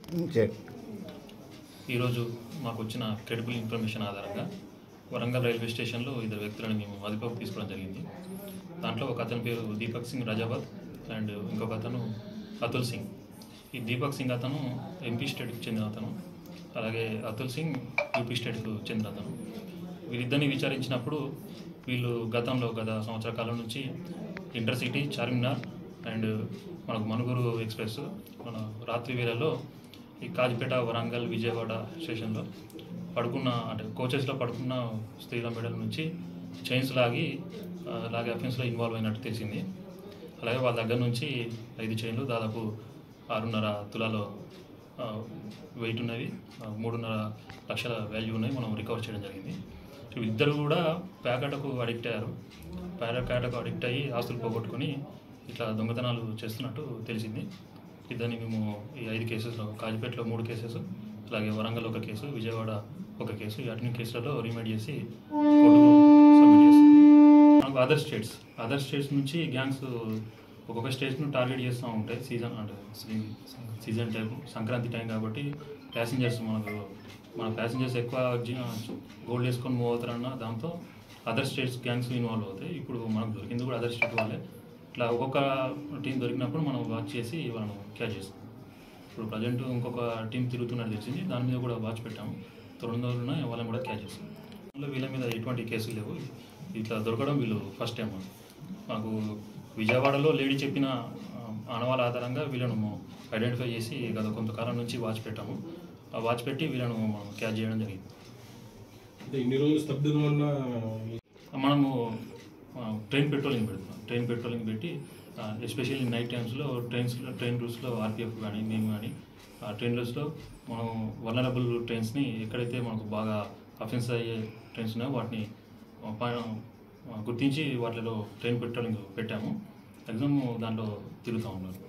check ఈరోజు మాకు వచ్చిన క్రెడిబుల్ ఇన్ఫర్మేషన్ ఆధారంగా వరంగల్ రైల్వే స్టేషన్లో ఇద్దరు వ్యక్తులను మేము అదుపులోకి తీసుకోవడం జరిగింది దాంట్లో ఒక అతని పేరు దీపక్ సింగ్ రజాబాద్ అండ్ ఇంకొక అతను అతుల్ సింగ్ ఈ దీపక్ సింగ్ అతను ఎంపీ స్టేట్కి చెందిన అతను అలాగే అతుల్ సింగ్ యూపీ స్టేట్కు చెందిన అతను వీరిద్దరిని విచారించినప్పుడు వీళ్ళు గతంలో గత సంవత్సర కాలం నుంచి ఇంటర్సిటీ చార్మినార్ అండ్ మనకు మనుగురు ఎక్స్ప్రెస్ మన రాత్రి వేళల్లో ఈ కాజిపేట వరంగల్ విజయవాడ స్టేషన్లో పడుకున్న అంటే కోచెస్లో పడుకున్న స్త్రీల మెడల నుంచి చైన్స్ లాగి ఆ, లాగే అఫెన్స్లో ఇన్వాల్వ్ అయినట్టు తెలిసింది అలాగే వాళ్ళ దగ్గర నుంచి ఐదు చైన్లు దాదాపు ఆరున్నర తులాలో వెయిట్ ఉన్నవి ఆ, మూడున్నర లక్షల వాల్యూ ఉన్నాయి మనం రికవర్ చేయడం జరిగింది సో ఇద్దరు కూడా ప్యాకెట్కు అడిక్ట్ అయ్యారు ప్యాకెట్కు అడిక్ట్ అయ్యి ఆస్తులు పోగొట్టుకొని ఇట్లా దొంగతనాలు చేస్తున్నట్టు తెలిసింది ఇద్దరిని మేము ఈ ఐదు కేసెస్లో కాజిపేటలో మూడు కేసెస్ అలాగే వరంగల్ ఒక కేసు విజయవాడ ఒక కేసు ఈ అన్ని కేసులలో రిమైడ్ చేసి కోర్టుకు సబ్మిట్ చేస్తాం మనకు అదర్ స్టేట్స్ అదర్ స్టేట్స్ నుంచి గ్యాంగ్స్ ఒక్కొక్క స్టేట్ను టార్గెట్ చేస్తూ ఉంటాయి సీజన్ అంటే సీజన్ టైం సంక్రాంతి టైం కాబట్టి ప్యాసింజర్స్ మనకు మన ప్యాసింజర్స్ ఎక్కువ గోల్డ్ వేసుకొని మూవ్ అవుతారన్న దాంతో అదర్ స్టేట్స్ గ్యాంగ్స్ ఇన్వాల్వ్ అవుతాయి ఇప్పుడు మనకు దొరికింది కూడా అదర్ స్టేట్ వాళ్ళే ఇట్లా ఒక్కొక్క టీం దొరికినప్పుడు మనం వాచ్ చేసి వాళ్ళను క్యాచ్ చేస్తాం ఇప్పుడు ప్రజెంట్ ఇంకొక టీం తిరుగుతున్నట్టు తెలిసింది దాని మీద కూడా వాచ్ పెట్టాము రెండు రోజులున్న వాళ్ళని కూడా క్యాచ్ చేస్తాం అందులో వీళ్ళ మీద ఎటువంటి కేసులు లేవు ఇట్లా దొరకడం వీళ్ళు ఫస్ట్ టైం మాకు విజయవాడలో లేడీ చెప్పిన ఆ, ఆనవాళ్ళ ఆధారంగా వీళ్ళను ఐడెంటిఫై చేసి గత కొంతకాలం నుంచి వాచ్ పెట్టాము ఆ వాచ్ పెట్టి వీళ్ళను మనం క్యాచ్ చేయడం జరిగింది అంటే ఇన్ని రోజులు స్తబ్దత వల్ల మనము ఆ, ట్రైన్ పెట్రోలింగ్ పెడుతున్నాం ట్రైన్ పెట్రోలింగ్ పెట్టి ఎస్పెషల్లీ నైట్ టైమ్స్లో ట్రైన్స్ ట్రైన్ రూట్స్లో ఆర్పిఎఫ్ కానీ మేము కానీ ఆ ట్రైన్ రూట్స్లో మనం వలనరబుల్ ట్రైన్స్ని ఎక్కడైతే మనకు బాగా అఫెన్స్ అయ్యే ట్రైన్స్ ఉన్నాయో వాటిని ఆ, ప- ఆ, గుర్తించి వాటిలో ట్రైన్ పెట్రోలింగ్ పెట్టాము మ్యాక్సిమం దాంట్లో తిరుగుతూ ఉన్నారు